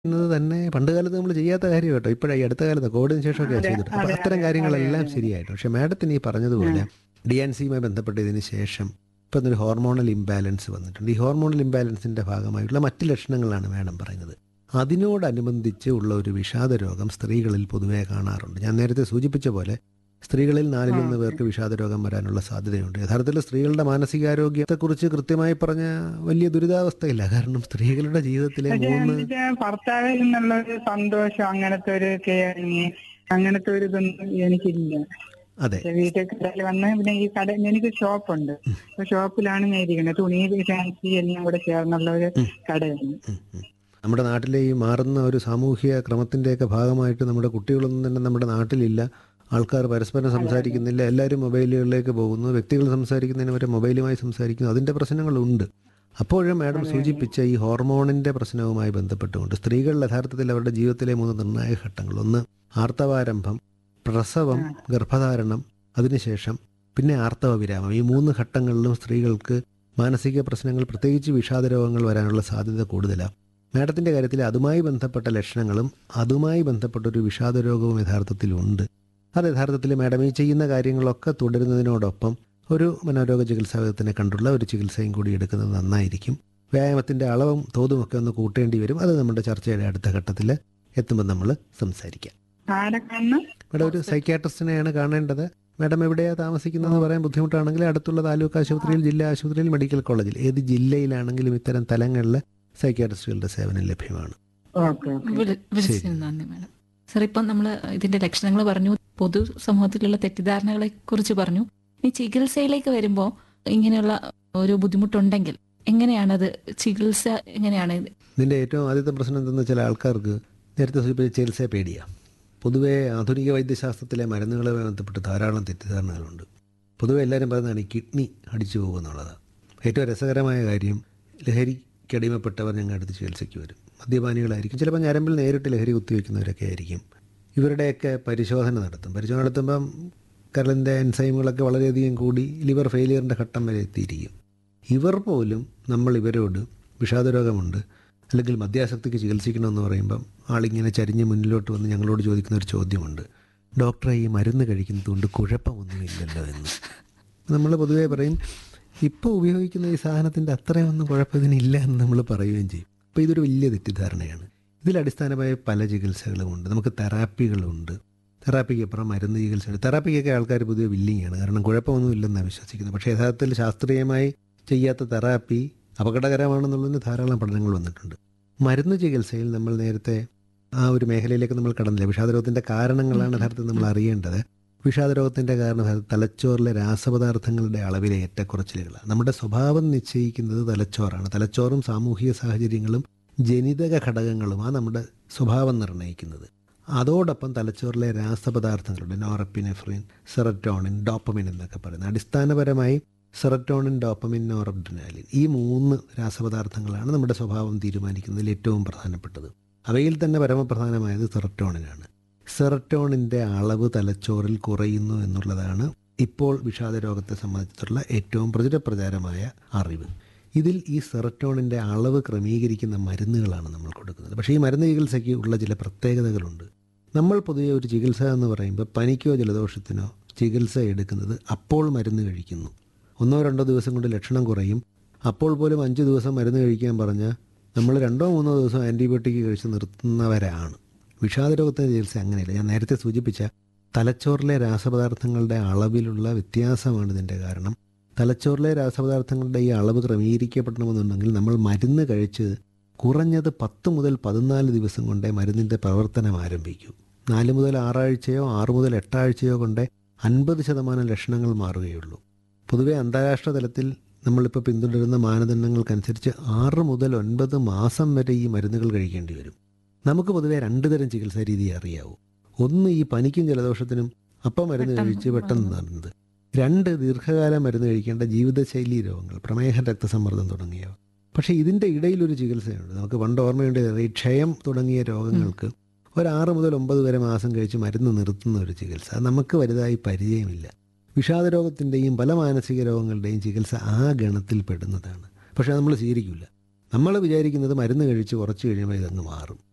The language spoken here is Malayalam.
എന്നത് തന്നെ പണ്ട് കാലത്ത് നമ്മൾ ചെയ്യാത്ത കാര്യം കേട്ടോ ഇപ്പോഴാണ് ഈ അടുത്ത കാലത്ത് കോവിഡിന് ശേഷമൊക്കെ അതെ, ചെയ്തിട്ട് അപ്പോൾ അതെ, അത്തരം അതെ, കാര്യങ്ങളെല്ലാം അതെ, അതെ. ശരിയായിട്ട് പക്ഷെ മാഡത്തിന് ഈ പറഞ്ഞതുപോലെ ഡി എൻ സിയുമായി ബന്ധപ്പെട്ടതിന് ശേഷം ഇപ്പം ഒരു ഹോർമോണൽ ഇംബാലൻസ് വന്നിട്ടുണ്ട് ഈ ഹോർമോണൽ ഇംബാലൻസിൻ്റെ ഭാഗമായിട്ടുള്ള മറ്റ് ലക്ഷണങ്ങളാണ് മാഡം പറയുന്നത് അതിനോടനുബന്ധിച്ച് ഉള്ള ഒരു വിഷാദ രോഗം സ്ത്രീകളിൽ പൊതുവെ കാണാറുണ്ട് ഞാൻ നേരത്തെ സൂചിപ്പിച്ച പോലെ സ്ത്രീകളിൽ നാലിലൊന്ന് പേർക്ക് വിഷാദ രോഗം വരാനുള്ള സാധ്യതയുണ്ട് യഥാർത്ഥത്തിൽ സ്ത്രീകളുടെ മാനസികാരോഗ്യത്തെക്കുറിച്ച് കൃത്യമായി പറഞ്ഞ വലിയ ദുരിതാവസ്ഥയില്ല കാരണം സ്ത്രീകളുടെ ജീവിതത്തിലെ പക്ഷെ മൂന്ന് എന്നുവെച്ചാ ഭർത്താവിൽ നിന്നുള്ള ഒരു സന്തോഷം അങ്ങനത്തെ ഒരു കെയറിങ് അങ്ങനത്തെ ഒരു ഇതൊന്നും എനിക്കില്ല അതെ പക്ഷെ വീട്ടിൽ കടയിൽ വന്ന് പിന്നെ ഈ കട എനിക്ക് ഷോപ്പുണ്ട് അപ്പൊ ഷോപ്പിലാണ് ഞാൻ ഇരിക്കുന്നത് തുണി ഫാൻസി എല്ലാം കൂടെ ചേർന്നുള്ള ഒരു കടയാണ് ഉം, ഉം. നമ്മുടെ നാട്ടിലെ ഈ മാറുന്ന ഒരു സാമൂഹിക ക്രമത്തിൻ്റെയൊക്കെ ഭാഗമായിട്ട് നമ്മുടെ കുട്ടികളൊന്നും തന്നെ നമ്മുടെ നാട്ടിലില്ല ആൾക്കാർ പരസ്പരം സംസാരിക്കുന്നില്ല എല്ലാവരും മൊബൈലുകളിലേക്ക് പോകുന്നു വ്യക്തികൾ സംസാരിക്കുന്നതിന് വരെ മൊബൈലുമായി സംസാരിക്കുന്നു അതിൻ്റെ പ്രശ്നങ്ങളുണ്ട് അപ്പോഴും മാഡം സൂചിപ്പിച്ച ഈ ഹോർമോണിൻ്റെ പ്രശ്നവുമായി ബന്ധപ്പെട്ടുകൊണ്ട് സ്ത്രീകൾ യഥാർത്ഥത്തിൽ അവരുടെ ജീവിതത്തിലെ മൂന്ന് നിർണായക ഘട്ടങ്ങൾ ഒന്ന് ആർത്തവാരംഭം പ്രസവം ഗർഭധാരണം അതിനുശേഷം പിന്നെ ആർത്തവ വിരാമം ഈ മൂന്ന് ഘട്ടങ്ങളിലും സ്ത്രീകൾക്ക് മാനസിക പ്രശ്നങ്ങൾ പ്രത്യേകിച്ച് വിഷാദ രോഗങ്ങൾ വരാനുള്ള സാധ്യത കൂടുതലാണ് മാഡത്തിൻ്റെ കാര്യത്തിൽ അതുമായി ബന്ധപ്പെട്ട ലക്ഷണങ്ങളും അതുമായി ബന്ധപ്പെട്ട ഒരു വിഷാദ രോഗവും യഥാർത്ഥത്തിലുണ്ട് അത് യഥാർത്ഥത്തിൽ മാഡം ഈ ചെയ്യുന്ന കാര്യങ്ങളൊക്കെ തുടരുന്നതിനോടൊപ്പം ഒരു മനോരോഗ ചികിത്സാവിധത്തിനെ കണ്ടുള്ള ഒരു ചികിത്സയും കൂടി എടുക്കുന്നത് നന്നായിരിക്കും വ്യായാമത്തിൻ്റെ അളവും തോതുമൊക്കെ ഒന്ന് കൂട്ടേണ്ടി വരും അത് നമ്മുടെ ചർച്ചയുടെ അടുത്ത ഘട്ടത്തിൽ എത്തുമ്പോൾ നമ്മൾ സംസാരിക്കാം ആരെ കാണണം ഇവിടെ ഒരു സൈക്യാട്രിസ്റ്റിനെയാണ് കാണേണ്ടത് മാഡം എവിടെയാണ് താമസിക്കുന്നതെന്ന് പറയാൻ ബുദ്ധിമുട്ടാണെങ്കിൽ അടുത്തുള്ള താലൂക്ക് ആശുപത്രിയിൽ ജില്ലാ ആശുപത്രിയിൽ മെഡിക്കൽ കോളേജിൽ ഏത് ജില്ലയിലാണെങ്കിലും ഇത്തരം തലങ്ങളിൽ സൈക്യാട്രിസ്റ്റുകളുടെ സേവനം ലഭ്യമാണ് ഓക്കെ ഓക്കെ വിളി- വിളിച്ചതിന് നന്ദി മാഡം സാർ ഇപ്പം നമ്മൾ ഇതിന്റെ ലക്ഷണങ്ങൾ പറഞ്ഞു പൊതു സമൂഹത്തിലുള്ള തെറ്റിദ്ധാരണകളെ കുറിച്ച് പറഞ്ഞു ഇനി ചികിത്സയിലേക്ക് വരുമ്പോൾ ഇങ്ങനെയുള്ള ഒരു ബുദ്ധിമുട്ടുണ്ടെങ്കിൽ എങ്ങനെയാണത് ചികിത്സ എങ്ങനെയാണ് ഇത്? ഇതിൻ്റെ ഏറ്റവും ആദ്യത്തെ പ്രശ്നം എന്തെന്ന് വെച്ചാൽ ആൾക്കാർക്ക് നേരത്തെ സൂചിപ്പിച്ച ചികിത്സയെ പേടിയാണ് പൊതുവേ ആധുനിക വൈദ്യശാസ്ത്രത്തിലെ മരുന്നുകളുമായി ബന്ധപ്പെട്ട് ധാരാളം തെറ്റിദ്ധാരണകളുണ്ട് പൊതുവെ എല്ലാവരും പറയുന്നതാണ് ഈ കിഡ്നി അടിച്ചു പോകുമെന്നുള്ളത് ഏറ്റവും രസകരമായ കാര്യം ലഹരിക്കടിമപ്പെട്ടവർ ഞങ്ങളുടെ അടുത്ത് ചികിത്സയ്ക്ക് വരും മദ്യപാനികളായിരിക്കും ചിലപ്പോൾ ഞരമ്പിൽ നേരിട്ട് ലഹരി കുത്തിവെക്കുന്നവരൊക്കെ ആയിരിക്കും ഇവരുടെയൊക്കെ പരിശോധന നടത്തും പരിശോധന നടത്തുമ്പം കരളിൻ്റെ എൻസൈമുകളൊക്കെ വളരെയധികം കൂടി ലിവർ ഫെയിലിയറിൻ്റെ ഘട്ടം വരെ എത്തിയിരിക്കും ഇവർ പോലും നമ്മൾ ഇവരോട് വിഷാദരോഗമുണ്ട് അല്ലെങ്കിൽ മദ്യാസക്തിക്ക് ചികിത്സിക്കണമെന്ന് പറയുമ്പം ആളിങ്ങനെ ചരിഞ്ഞ് മുന്നിലോട്ട് വന്ന് ഞങ്ങളോട് ചോദിക്കുന്ന ഒരു ചോദ്യമുണ്ട് ഡോക്ടറെ ഈ മരുന്ന് കഴിക്കുന്നതുകൊണ്ട് കുഴപ്പമൊന്നുമില്ലല്ലോ എന്ന് നമ്മൾ പൊതുവേ പറയും ഇപ്പോൾ ഉപയോഗിക്കുന്ന ഈ സാധനത്തിൻ്റെ അത്രയൊന്നും കുഴപ്പത്തിനില്ല എന്ന് നമ്മൾ പറയുകയും ചെയ്യും അപ്പോൾ ഇതൊരു വലിയ തെറ്റിദ്ധാരണയാണ് ഇതിൽ അടിസ്ഥാനമായ പല ചികിത്സകളുമുണ്ട് നമുക്ക് തെറാപ്പികളുണ്ട് തെറാപ്പിക്ക് അപ്പുറം മരുന്ന് ചികിത്സ തെറാപ്പിക്കൊക്കെ ആൾക്കാർ പൊതുവെ വില്ലിങ്ങാണ് കാരണം കുഴപ്പമൊന്നും ഇല്ലെന്നാണ് വിശ്വസിക്കുന്നത് പക്ഷേ യഥാർത്ഥത്തിൽ ശാസ്ത്രീയമായി ചെയ്യാത്ത തെറാപ്പി അപകടകരമാണെന്നുള്ളതിന് ധാരാളം പഠനങ്ങൾ വന്നിട്ടുണ്ട് മരുന്ന് ചികിത്സയിൽ നമ്മൾ നേരത്തെ ആ ഒരു മേഖലയിലേക്ക് നമ്മൾ കടന്നില്ല വിഷാദരോഗത്തിൻ്റെ കാരണങ്ങളാണ് യഥാർത്ഥത്തിൽ നമ്മൾ അറിയേണ്ടത് വിഷാദരോഗത്തിൻ്റെ കാരണം തലച്ചോറിലെ രാസപദാർത്ഥങ്ങളുടെ അളവിലെ ഏറ്റക്കുറച്ചിലുകളാണ് നമ്മുടെ സ്വഭാവം നിശ്ചയിക്കുന്നത് തലച്ചോറാണ് തലച്ചോറും സാമൂഹിക സാഹചര്യങ്ങളും ജനിതക ഘടകങ്ങളുമാണ് നമ്മുടെ സ്വഭാവം നിർണ്ണയിക്കുന്നത് അതോടൊപ്പം തലച്ചോറിലെ രാസപദാർത്ഥങ്ങളുടെ നോറപ്പിനെഫ്രിൻ സെററ്റോണിൻ ഡോപ്പമിൻ എന്നൊക്കെ പറയുന്നത് അടിസ്ഥാനപരമായി സെററ്റോണിൻ ഡോപ്പമിൻ നോറബ്ഡനാലിൻ ഈ മൂന്ന് രാസപദാർത്ഥങ്ങളാണ് നമ്മുടെ സ്വഭാവം തീരുമാനിക്കുന്നതിൽ ഏറ്റവും പ്രധാനപ്പെട്ടത് അവയിൽ തന്നെ പരമപ്രധാനമായത് സെററ്റോണിനാണ് സെററ്റോണിൻ്റെ അളവ് തലച്ചോറിൽ കുറയുന്നു എന്നുള്ളതാണ് ഇപ്പോൾ വിഷാദ രോഗത്തെ സംബന്ധിച്ചിട്ടുള്ള ഏറ്റവും പ്രചുരപ്രചാരമായ അറിവ് ഇതിൽ ഈ സെററ്റോണിൻ്റെ അളവ് ക്രമീകരിക്കുന്ന മരുന്നുകളാണ് നമ്മൾ കൊടുക്കുന്നത് പക്ഷേ ഈ മരുന്ന് ചികിത്സയ്ക്ക് ഉള്ള ചില പ്രത്യേകതകളുണ്ട് നമ്മൾ പൊതുവെ ഒരു ചികിത്സ എന്ന് പറയുമ്പോൾ പനിക്കോ ജലദോഷത്തിനോ ചികിത്സ എടുക്കുന്നത് അപ്പോൾ മരുന്ന് കഴിക്കുന്നു ഒന്നോ രണ്ടോ ദിവസം കൊണ്ട് ലക്ഷണം കുറയും അപ്പോൾ പോലും അഞ്ച് ദിവസം മരുന്ന് കഴിക്കാൻ പറഞ്ഞാൽ നമ്മൾ രണ്ടോ മൂന്നോ ദിവസം ആൻറ്റിബയോട്ടിക് കഴിച്ച് നിർത്തുന്നവരാണ് വിഷാദരോഗത്തിൻ്റെ ചികിത്സ അങ്ങനെയല്ല ഞാൻ നേരത്തെ സൂചിപ്പിച്ച തലച്ചോറിലെ രാസപദാർത്ഥങ്ങളുടെ അളവിലുള്ള വ്യത്യാസമാണ് ഇതിൻ്റെ കാരണം തലച്ചോറിലെ രാസപദാർത്ഥങ്ങളുടെ ഈ അളവ് ക്രമീകരിക്കപ്പെടണമെന്നുണ്ടെങ്കിൽ നമ്മൾ മരുന്ന് കഴിച്ച് കുറഞ്ഞത് പത്ത് മുതൽ പതിനാല് ദിവസം കൊണ്ടേ മരുന്നിൻ്റെ പ്രവർത്തനം ആരംഭിക്കൂ നാല് മുതൽ ആറാഴ്ചയോ ആറ് മുതൽ എട്ടാഴ്ചയോ കൊണ്ടേ അൻപത് ശതമാനം ലക്ഷണങ്ങൾ മാറുകയുള്ളൂ പൊതുവെ അന്താരാഷ്ട്ര തലത്തിൽ നമ്മളിപ്പോൾ പിന്തുടരുന്ന മാനദണ്ഡങ്ങൾക്കനുസരിച്ച് ആറ് മുതൽ ഒൻപത് മാസം വരെ ഈ മരുന്നുകൾ കഴിക്കേണ്ടി വരും നമുക്ക് പൊതുവെ രണ്ട് തരം ചികിത്സാ രീതി അറിയാവൂ ഒന്ന് ഈ പനിക്കും ജലദോഷത്തിനും അപ്പം മരുന്ന് പെട്ടെന്ന് കഴിച്ച് പെട്ടെന്ന് നടന്നത് രണ്ട് ദീർഘകാലം മരുന്ന് കഴിക്കേണ്ട ജീവിതശൈലി രോഗങ്ങൾ പ്രമേഹം രക്തസമ്മർദ്ദം തുടങ്ങിയവ പക്ഷേ ഇതിൻ്റെ ഇടയിലൊരു ചികിത്സയുണ്ട് നമുക്ക് പണ്ട് ഓർമ്മയുണ്ട് ഈ ക്ഷയം തുടങ്ങിയ രോഗങ്ങൾക്ക് ഒരു ആറ് മുതൽ ഒമ്പത് വരെ മാസം കഴിച്ച് മരുന്ന് നിർത്തുന്ന ഒരു ചികിത്സ അത് നമുക്ക് വലുതായി പരിചയമില്ല വിഷാദരോഗത്തിൻ്റെയും പല മാനസിക രോഗങ്ങളുടെയും ചികിത്സ ആ ഗണത്തിൽ പെടുന്നതാണ് പക്ഷേ നമ്മൾ സ്വീകരിക്കില്ല നമ്മൾ വിചാരിക്കുന്നത് മരുന്ന് കഴിച്ച് കുറച്ച് കഴിയുമ്പോൾ ഇതങ്ങ് മാറും